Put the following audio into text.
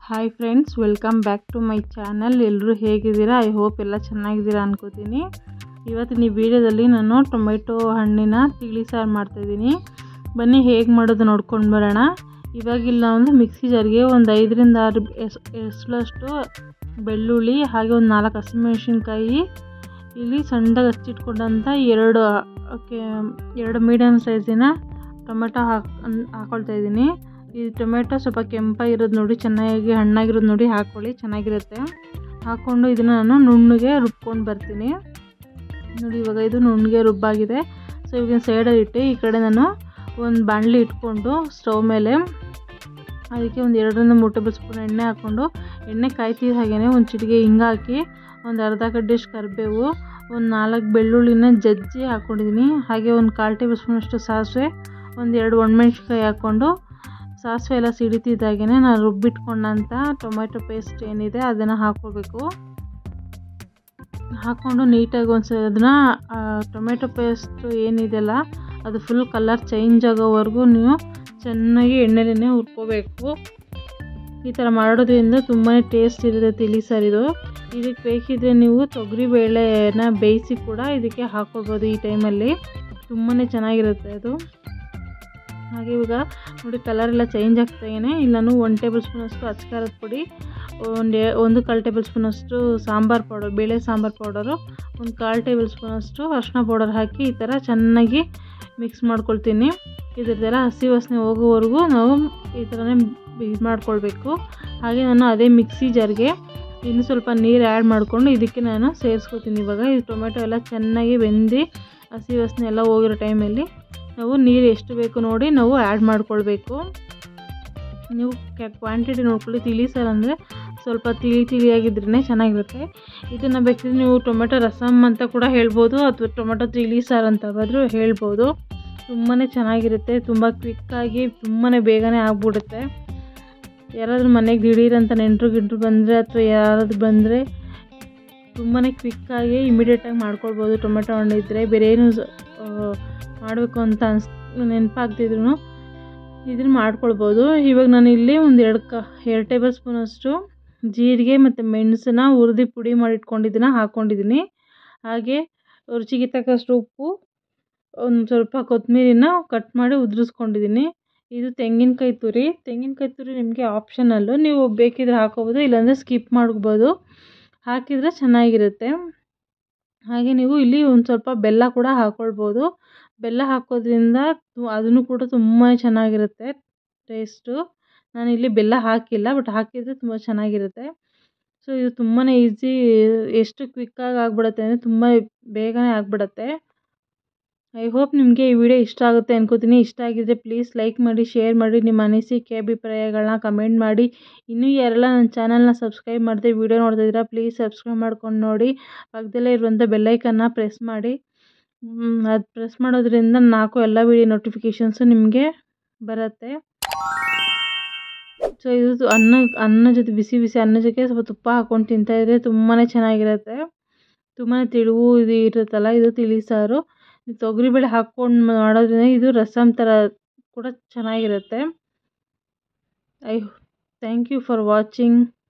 hi friends welcome back to my channel ಎಲ್ಲರೂ ಹೇಗಿದ್ದೀರಾ I hope ಎಲ್ಲ ಚೆನ್ನಾಗಿದ್ದೀರಾ ಅನ್ಕೋತೀನಿ ಇವತ್ತಿನ ಈ ವಿಡಿಯೋದಲ್ಲಿ ನಾನು ಟೊಮೆಟೊ ಹಣ್ಣಿನ ತಿಳಿ ಸಾರು ಮಾಡ್ತಾಯಿದ್ದೀನಿ ಬನ್ನಿ ಹೇಗೆ ಮಾಡೋದು ನೋಡ್ಕೊಂಡು ಬರೋಣ ಇವಾಗಿಲ್ಲ ಒಂದು ಮಿಕ್ಸಿ ಜಾರ್ಗೆ ಒಂದು ಐದರಿಂದ ಆರು ಎಸ್ ಎಸಳಷ್ಟು ಬೆಳ್ಳುಳ್ಳಿ ಹಾಗೆ ಒಂದು ನಾಲ್ಕು ಹಸಿಮೆಣಸಿನ್ಕಾಯಿ ಇಲ್ಲಿ ಸಣ್ಣದಾಗಿ ಹಚ್ಚಿಟ್ಕೊಂಡಂಥ ಎರಡು ಓಕೆ ಎರಡು ಮೀಡಿಯಮ್ ಸೈಜಿನ ಟೊಮೆಟೊ ಹಾಕ್ ಹಾಕ್ಕೊಳ್ತಾ ಇದ್ದೀನಿ ಈ ಟೊಮೆಟೊ ಸ್ವಲ್ಪ ಕೆಂಪಾಗಿರೋದು ನೋಡಿ ಚೆನ್ನಾಗಿ ಹಣ್ಣಾಗಿರೋದು ನೋಡಿ ಹಾಕ್ಕೊಳ್ಳಿ ಚೆನ್ನಾಗಿರುತ್ತೆ ಹಾಕ್ಕೊಂಡು ಇದನ್ನು ನಾನು ನುಣ್ಣಗೆ ರುಬ್ಕೊಂಡು ಬರ್ತೀನಿ ನೋಡಿ ಇವಾಗ ಇದು ನುಣ್ಣಗೆ ರುಬ್ಬಾಗಿದೆ ಸೊ ಇವಾಗ ಸೈಡಲ್ಲಿ ಇಟ್ಟು ಈ ಕಡೆ ನಾನು ಒಂದು ಬಾಣಲಿ ಇಟ್ಕೊಂಡು ಸ್ಟವ್ ಮೇಲೆ ಅದಕ್ಕೆ ಒಂದು ಎರಡರಿಂದ ಮೂರು ಟೇಬಲ್ ಸ್ಪೂನ್ ಎಣ್ಣೆ ಹಾಕ್ಕೊಂಡು ಎಣ್ಣೆ ಕಾಯ್ತಿದ್ದ ಹಾಗೆಯೇ ಒಂದು ಚಿಟಿಕೆ ಹಿಂಗೆ ಹಾಕಿ ಒಂದು ಅರ್ಧ ಕಡ್ಡಿಷ್ಟು ಕರಿಬೇವು ಒಂದು ನಾಲ್ಕು ಬೆಳ್ಳುಳ್ಳಿನ ಜಜ್ಜಿ ಹಾಕ್ಕೊಂಡಿದ್ದೀನಿ ಹಾಗೆ ಒಂದು ಕಾಲು ಟೇಬಲ್ ಸ್ಪೂನಷ್ಟು ಸಾಸಿವೆ ಒಂದು ಎರಡು ಒಣಮೆಣ್ಸಿನ್ಕಾಯಿ ಹಾಕ್ಕೊಂಡು ಸಾಸಿವೆ ಎಲ್ಲ ಸಿಡಿತಿದ್ದಾಗೆ ನಾನು ರುಬ್ಬಿಟ್ಕೊಂಡಂಥ ಟೊಮೆಟೊ ಪೇಸ್ಟ್ ಏನಿದೆ ಅದನ್ನು ಹಾಕ್ಕೋಬೇಕು ಹಾಕ್ಕೊಂಡು ನೀಟಾಗಿ ಒಂದು ಅದನ್ನು ಟೊಮೆಟೊ ಪೇಸ್ಟ್ ಏನಿದೆಯಲ್ಲ ಅದು ಫುಲ್ ಕಲರ್ ಚೇಂಜ್ ಆಗೋವರೆಗೂ ನೀವು ಚೆನ್ನಾಗಿ ಎಣ್ಣೆಲೇ ಹುರ್ಕೋಬೇಕು ಈ ಥರ ಮಾಡೋದ್ರಿಂದ ತುಂಬಾ ಟೇಸ್ಟ್ ಇರುತ್ತೆ ತಿಳಿ ಸಾರಿದು ಇದಕ್ಕೆ ಬೇಕಿದ್ರೆ ನೀವು ತೊಗರಿ ಬೇಳೆನ ಬೇಯಿಸಿ ಕೂಡ ಇದಕ್ಕೆ ಹಾಕ್ಕೊಳ್ಬೋದು ಈ ಟೈಮಲ್ಲಿ ತುಂಬಾ ಚೆನ್ನಾಗಿರುತ್ತೆ ಅದು ಹಾಗೆ ಇವಾಗ ನೋಡಿ ಕಲರ್ ಎಲ್ಲ ಚೇಂಜ್ ಆಗ್ತಾಗೇ ಇಲ್ಲ ನಾನು ಒನ್ ಟೇಬಲ್ ಸ್ಪೂನಷ್ಟು ಅಚ್ಕಾರದ ಪುಡಿ ಒಂದು ಒಂದು ಕಾಲು ಟೇಬಲ್ ಸ್ಪೂನಷ್ಟು ಸಾಂಬಾರು ಪೌಡರ್ ಬೇಳೆ ಸಾಂಬಾರು ಪೌಡರು ಒಂದು ಕಾಲು ಟೇಬಲ್ ಸ್ಪೂನಷ್ಟು ಅರಿಶಿನ ಪೌಡರ್ ಹಾಕಿ ಈ ಥರ ಚೆನ್ನಾಗಿ ಮಿಕ್ಸ್ ಮಾಡ್ಕೊಳ್ತೀನಿ ಇದ್ರದ್ದೆಲ್ಲ ಹಸಿ ವಾಸನೆ ಹೋಗೋವರೆಗೂ ನಾವು ಈ ಥರನೇ ಇದು ಮಾಡ್ಕೊಳ್ಬೇಕು ಹಾಗೆ ನಾನು ಅದೇ ಮಿಕ್ಸಿ ಜಾರ್ಗೆ ಇನ್ನು ಸ್ವಲ್ಪ ನೀರು ಆ್ಯಡ್ ಮಾಡಿಕೊಂಡು ಇದಕ್ಕೆ ನಾನು ಸೇರಿಸ್ಕೊತೀನಿ ಇವಾಗ ಈ ಟೊಮೆಟೊ ಎಲ್ಲ ಚೆನ್ನಾಗಿ ಬೆಂದು ಹಸಿ ವಾಸನೆ ಎಲ್ಲ ಹೋಗಿರೋ ಟೈಮಲ್ಲಿ ನಾವು ನೀರು ಎಷ್ಟು ಬೇಕು ನೋಡಿ ನಾವು ಆ್ಯಡ್ ಮಾಡ್ಕೊಳ್ಬೇಕು ನೀವು ಕ್ವಾಂಟಿಟಿ ನೋಡ್ಕೊಳ್ಳಿ ತಿಳಿ ಸಾರು ಅಂದರೆ ಸ್ವಲ್ಪ ತಿಳಿ ತಿಳಿಯಾಗಿದ್ರೇ ಚೆನ್ನಾಗಿರುತ್ತೆ ಇದನ್ನು ಬೇಕಿದ್ರೆ ನೀವು ಟೊಮೆಟೊ ರಸಮ್ ಅಂತ ಕೂಡ ಹೇಳ್ಬೋದು ಅಥವಾ ಟೊಮೆಟೊ ತಿಳಿ ಸಾರು ಅಂತ ಆದರೂ ಹೇಳ್ಬೋದು ತುಂಬಾ ಚೆನ್ನಾಗಿರುತ್ತೆ ತುಂಬ ಕ್ವಿಕ್ಕಾಗಿ ತುಂಬಾ ಬೇಗನೆ ಆಗ್ಬಿಡುತ್ತೆ ಯಾರಾದರೂ ಮನೆಗೆ ದಿಢೀರಂತ ನೆಂಟರು ಗಿಂಟ್ರು ಬಂದರೆ ಅಥವಾ ಯಾರಾದರೂ ಬಂದರೆ ತುಂಬಾ ಕ್ವಿಕ್ಕಾಗಿ ಇಮಿಡಿಯೇಟಾಗಿ ಮಾಡ್ಕೊಳ್ಬೋದು ಟೊಮೆಟೊ ಹಣ್ಣು ಇದ್ದರೆ ಬೇರೆ ಏನು ಮಾಡಬೇಕು ಅಂತ ಅನ್ಸ್ ನೆನಪಾಗ್ತಿದ್ರು ಇದನ್ನು ಮಾಡ್ಕೊಳ್ಬೋದು ಇವಾಗ ನಾನು ಇಲ್ಲಿ ಒಂದು ಎರಡು ಕ ಎರಡು ಟೇಬಲ್ ಸ್ಪೂನಷ್ಟು ಜೀರಿಗೆ ಮತ್ತು ಮೆಣಸನ್ನ ಹುರಿದು ಪುಡಿ ಮಾಡಿ ಇಟ್ಕೊಂಡಿದ್ದನ್ನು ಹಾಕ್ಕೊಂಡಿದ್ದೀನಿ ಹಾಗೆ ರುಚಿಗೆ ತಕ್ಕಷ್ಟು ಉಪ್ಪು ಒಂದು ಸ್ವಲ್ಪ ಕೊತ್ತಂಬರಿನ ಕಟ್ ಮಾಡಿ ಉದುರಿಸ್ಕೊಂಡಿದ್ದೀನಿ ಇದು ತೆಂಗಿನಕಾಯಿ ತುರಿ ತೆಂಗಿನಕಾಯಿ ತುರಿ ನಿಮಗೆ ಆಪ್ಷನಲ್ಲು ನೀವು ಬೇಕಿದ್ರೆ ಹಾಕೋಬೋದು ಇಲ್ಲಾಂದರೆ ಸ್ಕಿಪ್ ಮಾಡ್ಬೋದು ಹಾಕಿದರೆ ಚೆನ್ನಾಗಿರುತ್ತೆ ಹಾಗೆ ನೀವು ಇಲ್ಲಿ ಒಂದು ಸ್ವಲ್ಪ ಬೆಲ್ಲ ಕೂಡ ಹಾಕ್ಕೊಳ್ಬೋದು ಬೆಲ್ಲ ಹಾಕೋದ್ರಿಂದ ಅದನ್ನು ಕೂಡ ತುಂಬ ಚೆನ್ನಾಗಿರುತ್ತೆ ಟೇಸ್ಟು ನಾನಿಲ್ಲಿ ಬೆಲ್ಲ ಹಾಕಿಲ್ಲ ಬಟ್ ಹಾಕಿದರೆ ತುಂಬ ಚೆನ್ನಾಗಿರುತ್ತೆ ಸೊ ಇದು ತುಂಬಾ ಈಸಿ ಎಷ್ಟು ಕ್ವಿಕ್ಕಾಗಿ ಆಗಿಬಿಡುತ್ತೆ ಅಂದರೆ ತುಂಬ ಬೇಗನೆ ಆಗಿಬಿಡುತ್ತೆ ಐ ಹೋಪ್ ನಿಮಗೆ ಈ ವಿಡಿಯೋ ಇಷ್ಟ ಆಗುತ್ತೆ ಅನ್ಕೋತೀನಿ ಇಷ್ಟ ಆಗಿದ್ದರೆ ಪ್ಲೀಸ್ ಲೈಕ್ ಮಾಡಿ ಶೇರ್ ಮಾಡಿ ನಿಮ್ಮ ಅನಿಸಿಕೆ ಅಭಿಪ್ರಾಯಗಳನ್ನ ಕಮೆಂಟ್ ಮಾಡಿ ಇನ್ನೂ ಯಾರೆಲ್ಲ ನನ್ನ ಚಾನಲ್ನ ಸಬ್ಸ್ಕ್ರೈಬ್ ಮಾಡದೆ ವಿಡಿಯೋ ನೋಡ್ತಾ ಇದ್ದೀರಾ ಪ್ಲೀಸ್ ಸಬ್ಸ್ಕ್ರೈಬ್ ಮಾಡ್ಕೊಂಡು ನೋಡಿ ಪಕ್ಕದಲ್ಲೇ ಇರುವಂಥ ಬೆಲ್ಲೈಕನ್ನ ಪ್ರೆಸ್ ಮಾಡಿ ಅದು ಪ್ರೆಸ್ ಮಾಡೋದ್ರಿಂದ ನಾಲ್ಕು ಎಲ್ಲ ವಿಡಿಯೋ ನೋಟಿಫಿಕೇಷನ್ಸು ನಿಮಗೆ ಬರುತ್ತೆ ಸೊ ಇದು ಅನ್ನ ಅನ್ನ ಜೊತೆ ಬಿಸಿ ಬಿಸಿ ಅನ್ನ ಜೊತೆ ಸ್ವಲ್ಪ ತುಪ್ಪ ಹಾಕ್ಕೊಂಡು ತಿಂತಾಯಿದ್ರೆ ತುಂಬಾ ಚೆನ್ನಾಗಿರುತ್ತೆ ತುಂಬಾ ತಿಳುವು ಇದು ಇರುತ್ತಲ್ಲ ಇದು ತಿಳಿ ಸಾರು ತೊಗರಿಬೇಳೆ ಹಾಕ್ಕೊಂಡು ಮಾಡೋದ್ರಿಂದ ಇದು ರಸಮ್ ಥರ ಕೂಡ ಚೆನ್ನಾಗಿರುತ್ತೆ I thank you for watching